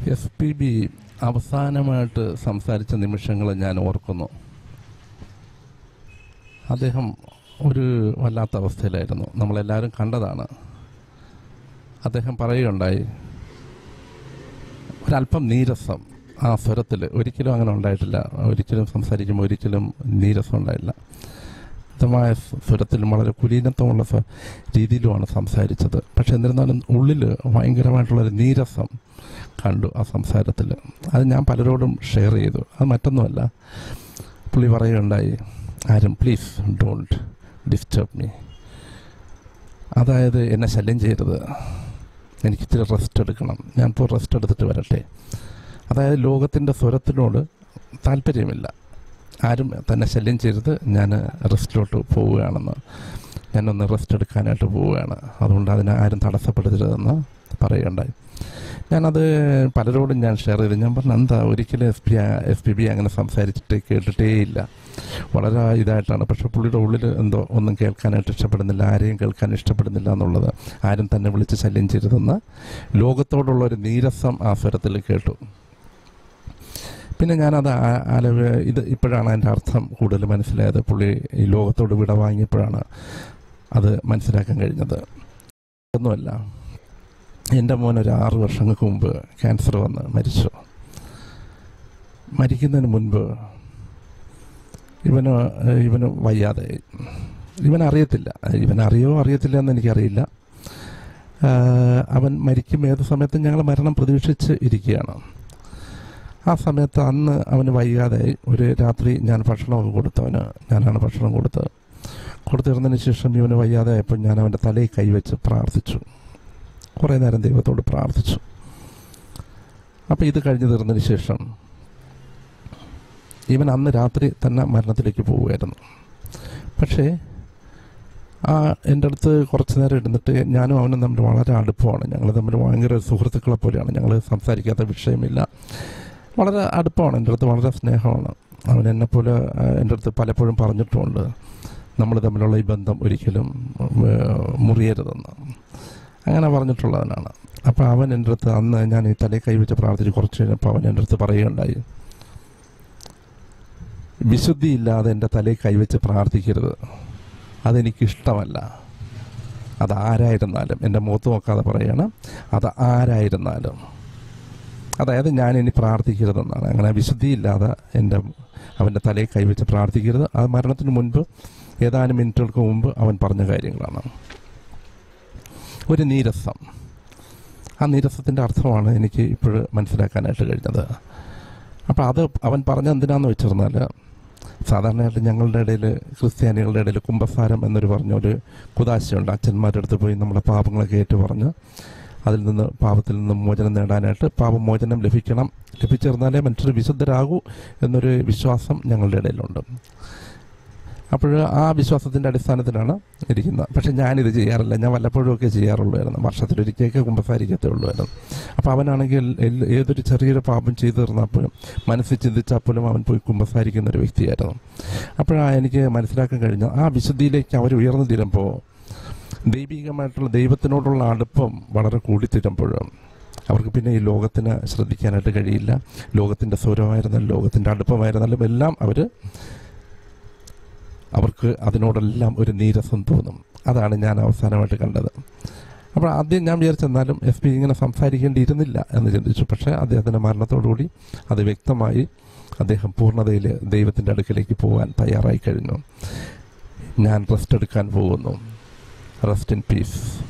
S P B അവസാനമായിട്ട് സംസാരിച്ച നിമിഷങ്ങൾ ഞാൻ ഓർക്കുന്നു അദ്ദേഹം ഒരു വല്ലാത്ത അവസ്ഥയിലായിരുന്നു നമ്മളെല്ലാവരും കണ്ടതാണ് അദ്ദേഹം പറയുകയുണ്ടായി ഒരല്പം നീരസം ആ സ്വരത്തിൽ ഒരിക്കലും അങ്ങനെ ഉണ്ടായിട്ടില്ല ഒരിക്കലും സംസാരിക്കുമ്പോൾ ഒരിക്കലും നീരസം ഉണ്ടായില്ല ശക്തമായ സ്വരത്തിലും വളരെ കുലീനത്വമുള്ള സ്വ- രീതിയിലുമാണ് സംസാരിച്ചത് പക്ഷെ എന്നിരുന്നാലും ഉള്ളിൽ ഭയങ്കരമായിട്ടുള്ളൊരു നീരസം കണ്ടു ആ സംസാരത്തിൽ അത് ഞാൻ പലരോടും ഷെയർ ചെയ്തു അത് മറ്റൊന്നുമല്ല പുള്ളി പറയുകയുണ്ടായി ആരും പ്ലീസ് ഡോണ്ട് ഡിസ്റ്റർബ് മീ അതായത് എന്നെ ശല്യം ചെയ്യരുത് എനിക്ക് ഇച്ചിരി റെസ്റ്റ് എടുക്കണം ഞാൻ ഇപ്പോൾ റെസ്റ്റ് എടുത്തിട്ട് വരട്ടെ അതായത് ലോകത്തിൻ്റെ സ്വരത്തിനോട് താല്പര്യമില്ല ആരും തന്നെ ശല്യം ചെയ്യരുത് ഞാൻ റെസ്റ്റിലോട്ട് പോവുകയാണെന്ന് ഞാനൊന്ന് റെസ്റ്റ് എടുക്കാനായിട്ട് പോവുകയാണ് അതുകൊണ്ട് അതിനെ ആരും തടസ്സപ്പെടുത്തരുതെന്ന് പറയുകയുണ്ടായി ഞാനത് പലരോടും ഞാൻ ഷെയർ ചെയ്തു ഞാൻ പറഞ്ഞു എന്താ ഒരിക്കലും S P S P B അങ്ങനെ സംസാരിച്ചിട്ട് കേട്ടിട്ടേ ഇല്ല വളരെ ഇതായിട്ടാണ് പക്ഷെ പുള്ളിയുടെ ഉള്ളിൽ എന്തോ ഒന്നും കേൾക്കാനായിട്ട് ഇഷ്ടപ്പെടുന്നില്ല ആരെയും കേൾക്കാൻ ഇഷ്ടപ്പെടുന്നില്ല എന്നുള്ളത് ആരും തന്നെ വിളിച്ച് ശല്യം ചെയ്തതെന്ന് ലോകത്തോടുള്ള ഒരു നീരസം ആ സ്വരത്തിൽ കേട്ടു പിന്നെ ഞാനത് ആ- ആലവ ഇത് ഇപ്പോഴാണ് അതിൻ്റെ അർത്ഥം കൂടുതൽ മനസ്സിലായത് പുള്ളി ഈ ലോകത്തോട് വിട വാങ്ങിയപ്പോഴാണ് അത് മനസ്സിലാക്കാൻ കഴിഞ്ഞത് ഒന്നുമല്ല എൻ്റെ മോൻ ഒരു ആറ് വർഷങ്ങൾക്ക് മുമ്പ് ക്യാൻസർ വന്ന് മരിച്ചു മരിക്കുന്നതിന് മുൻപ് ഇവന് ഏഹ്, ഇവന് വയ്യാതെ ഇവൻ അറിയത്തില്ല ഇവൻ അറിയോ അറിയത്തില്ല എന്ന് എനിക്കറിയില്ല ആഹ്, അവൻ മരിക്കും ഏത് സമയത്തും ഞങ്ങൾ മരണം പ്രതീക്ഷിച്ച് ഇരിക്കുകയാണ് ആ സമയത്ത് അന്ന് അവന് വൈകാതെ ഒരു രാത്രി ഞാൻ ഭക്ഷണമൊക്കെ കൊടുത്തവന് ഞാനാണ് ഭക്ഷണം കൊടുത്തത് കൊടുത്തിരുന്നതിന് ശേഷം ഇവന് വയ്യാതെ ആയപ്പോൾ ഞാൻ അവൻ്റെ തലയിൽ കൈവച്ച് പ്രാർത്ഥിച്ചു കുറേ നേരം ദൈവത്തോട് പ്രാർത്ഥിച്ചു അപ്പോൾ ഇത് കഴിഞ്ഞ് തീർന്നതിന് ശേഷം ഇവൻ അന്ന് രാത്രി തന്നെ മരണത്തിലേക്ക് പോവുമായിരുന്നു പക്ഷേ ആ എൻ്റെ അടുത്ത് കുറച്ച് നേരം ഇരുന്നിട്ട് ഞാനും അവനും തമ്മിൽ വളരെ അടുപ്പമാണ് ഞങ്ങൾ തമ്മിൽ ഭയങ്കര സുഹൃത്തുക്കളെ പോലെയാണ് ഞങ്ങൾ സംസാരിക്കാത്ത വിഷയമില്ല വളരെ അടുപ്പമാണ് എൻ്റെ അടുത്ത് വളരെ സ്നേഹമാണ് അവൻ എന്നെപ്പോലെ ആ, എൻ്റെ അടുത്ത് പലപ്പോഴും പറഞ്ഞിട്ടുമുണ്ട് നമ്മൾ തമ്മിലുള്ള ഈ ബന്ധം ഒരിക്കലും ഏർ, മുറിയരുതെന്ന് അങ്ങനെ പറഞ്ഞിട്ടുള്ളവനാണ് അപ്പോൾ അവൻ എൻ്റെ അടുത്ത് അന്ന് ഞാൻ ഈ തലയിൽ കൈവച്ച് പ്രാർത്ഥിച്ച് കുറച്ച് കഴിഞ്ഞപ്പോൾ അവൻ എൻ്റെ അടുത്ത് പറയുകയുണ്ടായി വിശുദ്ധിയില്ലാതെ എൻ്റെ തലയിൽ കൈവച്ച് പ്രാർത്ഥിക്കരുത് അതെനിക്കിഷ്ടമല്ല അത് ആരായിരുന്നാലും എൻ്റെ മുഖത്ത് നോക്കാതെ പറയണം അത് ആരായിരുന്നാലും അതായത് ഞാൻ ഇനി പ്രാർത്ഥിക്കരുതെന്നാണ് അങ്ങനെ വിശുദ്ധിയില്ലാതെ എൻ്റെ അവൻ്റെ തലയിൽ കൈവച്ച് പ്രാർത്ഥിക്കരുത് അത് മരണത്തിന് മുൻപ് ഏതാനും മിനിറ്റുകൾക്ക് മുമ്പ് അവൻ പറഞ്ഞ കാര്യങ്ങളാണ് ഒരു നീരസം ആ നീരസത്തിൻ്റെ അർത്ഥമാണ് എനിക്ക് ഇപ്പോഴും മനസ്സിലാക്കാനായിട്ട് കഴിഞ്ഞത് അപ്പോൾ അത് അവൻ പറഞ്ഞ എന്തിനാന്ന് വെച്ചിരുന്നാൽ സാധാരണയായിട്ട് ഞങ്ങളുടെ ഇടയിൽ ക്രിസ്ത്യാനികളുടെ ഇടയിൽ കുംഭസാരം എന്നൊരു പറഞ്ഞ ഒരു കുതാശയുണ്ട് അച്ഛന്മാരുടെ അടുത്ത് പോയി നമ്മുടെ പാപങ്ങളൊക്കെ ഏറ്റു പറഞ്ഞ് അതിൽ നിന്ന് പാപത്തിൽ നിന്ന് മോചനം നേടാനായിട്ട് പാപമോചനം ലഭിക്കണം ലഭിച്ചിരുന്നാലേ മനുഷ്യർ വിശുദ്ധരാകൂ എന്നൊരു വിശ്വാസം ഞങ്ങളുടെ ഇടയിലുണ്ട് അപ്പോൾ ആ വിശ്വാസത്തിൻ്റെ അടിസ്ഥാനത്തിലാണ് ഇരിക്കുന്നത് പക്ഷെ ഞാനിത് ചെയ്യാറില്ല ഞാൻ വല്ലപ്പോഴും ഒക്കെ ചെയ്യാറുള്ളായിരുന്നു വർഷത്തിലൊരിക്കലൊക്കെ കുമ്പസാരിക്കത്തേ ഉള്ളായിരുന്നു അപ്പോൾ അവനാണെങ്കിൽ എൽ- ഏതൊരു ചെറിയൊരു പാപം ചെയ്തു തീർന്നാൽ പോലും മനസ്സിൽ ചിന്തിച്ചാൽ പോലും അവൻ പോയി കുമ്പസാരിക്കുന്ന ഒരു വ്യക്തിയായിരുന്നു അപ്പോഴാണ് എനിക്ക് മനസ്സിലാക്കാൻ കഴിഞ്ഞത് ആ വിശുദ്ധിയിലേക്ക് അവർ ഉയർന്നു തീരുമ്പോൾ ദൈവികമായിട്ടുള്ള ദൈവത്തിനോടുള്ള അടുപ്പം വളരെ കൂടിത്തീരുമ്പോൾ അവർക്ക് പിന്നെ ഈ ലോകത്തിന് ശ്രദ്ധിക്കാനായിട്ട് കഴിയില്ല ലോകത്തിൻ്റെ സ്വരമായിരുന്നാലും ലോകത്തിൻ്റെ അടുപ്പമായിരുന്നാലും എല്ലാം അവർ അവർക്ക് അതിനോടെല്ലാം ഒരു നീരസം തോന്നും അതാണ് ഞാൻ അവസാനമായിട്ട് കണ്ടത് അപ്പോൾ ആദ്യം ഞാൻ വിചാരിച്ചെന്നാലും എസ് പി ഇങ്ങനെ സംസാരിക്കേണ്ടിയിരുന്നില്ല എന്ന് ചിന്തിച്ചു പക്ഷേ അദ്ദേഹത്തിൻ്റെ മരണത്തോടുകൂടി അത് വ്യക്തമായി അദ്ദേഹം പൂർണ്ണതയിൽ ദൈവത്തിൻ്റെ അടുക്കിലേക്ക് പോകാൻ തയ്യാറായി കഴിഞ്ഞു ഞാൻ റെസ്റ്റ് എടുക്കാൻ പോകുന്നു റെസ്റ്റ് ഇൻ പീസ്